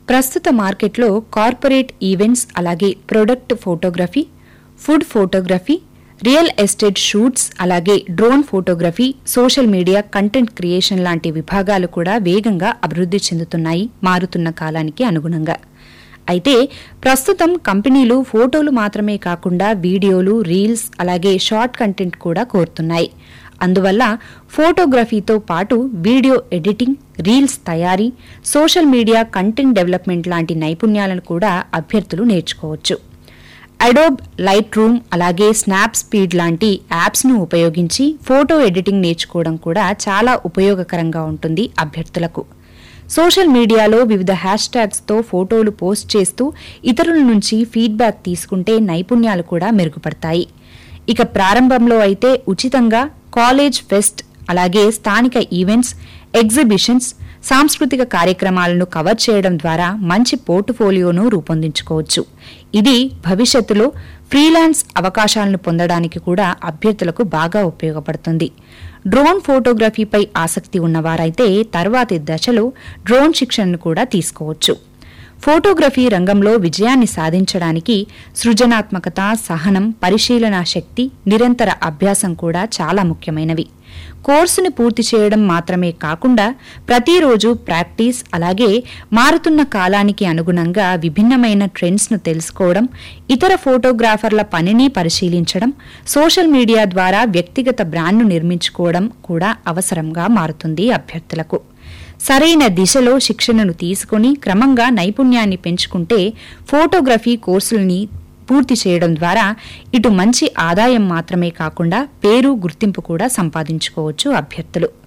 ప్రస్తుత మార్కెట్లో corporate events అలాగే product photography food photography real estate shoots అలాగే drone photography social media content creation లాంటి విభాగాలు కూడా వేగంగా అభివృద్ధి చెందుతున్నాయి మారుతున్న కాలానికి అనుగుణంగా అయితే ప్రస్తుతం కంపెనీలు ఫోటోలు మాత్రమే కాకుండా వీడియోలు రీల్స్ అలాగే షార్ట్ కంటెంట్ కూడా కోరుతున్నాయి అందువల్ల ఫోటోగ్రఫీతో పాటు వీడియో ఎడిటింగ్ రీల్స్ తయారీ సోషల్ మీడియా కంటెంట్ డెవలప్మెంట్ లాంటి నైపుణ్యాలను కూడా అభ్యర్థులు నేర్చుకోవచ్చు అడోబ్ లైట్ రూమ్ అలాగే స్నాప్ స్పీడ్ లాంటి యాప్స్ను ఉపయోగించి ఫోటో ఎడిటింగ్ నేర్చుకోవడం కూడా చాలా ఉపయోగకరంగా ఉంటుంది అభ్యర్థులకు సోషల్ మీడియాలో వివిధ హ్యాష్ ట్యాగ్స్తో ఫోటోలు పోస్ట్ చేస్తూ ఇతరుల నుంచి ఫీడ్బ్యాక్ తీసుకుంటే నైపుణ్యాలు కూడా మెరుగుపడతాయి ఇక ప్రారంభంలో అయితే ఉచితంగా కాలేజ్ ఫెస్ట్ అలాగే స్థానిక ఈవెంట్స్ ఎగ్జిబిషన్స్ సాంస్కృతిక కార్యక్రమాలను కవర్ చేయడం ద్వారా మంచి పోర్టుఫోలియోను రూపొందించుకోవచ్చు ఇది భవిష్యత్తులో ఫ్రీలాన్స్ అవకాశాలను పొందడానికి కూడా అభ్యర్థులకు బాగా ఉపయోగపడుతుంది డ్రోన్ ఫోటోగ్రఫీపై ఆసక్తి ఉన్నవారైతే తర్వాతి దశలో డ్రోన్ శిక్షణను కూడా తీసుకోవచ్చు ఫోటోగ్రఫీ రంగంలో విజయాన్ని సాధించడానికి సృజనాత్మకత సహనం పరిశీలన శక్తి నిరంతర అభ్యాసం కూడా చాలా ముఖ్యమైనవి కోర్సును పూర్తి చేయడం మాత్రమే కాకుండా ప్రతిరోజు ప్రాక్టీస్ అలాగే మారుతున్న కాలానికి అనుగుణంగా విభిన్నమైన ట్రెండ్స్ను తెలుసుకోవడం ఇతర ఫోటోగ్రాఫర్ల పనిని పరిశీలించడం సోషల్ మీడియా ద్వారా వ్యక్తిగత బ్రాండ్ను నిర్మించుకోవడం కూడా అవసరంగా మారుతుంది అభ్యర్థులకు సరైన దిశలో శిక్షణను తీసుకుని క్రమంగా నైపుణ్యాన్ని పెంచుకుంటే ఫోటోగ్రఫీ కోర్సుల్ని పూర్తి చేయడం ద్వారా ఇటు మంచి ఆదాయం మాత్రమే కాకుండా పేరు గుర్తింపు కూడా సంపాదించుకోవచ్చు అభ్యర్థులు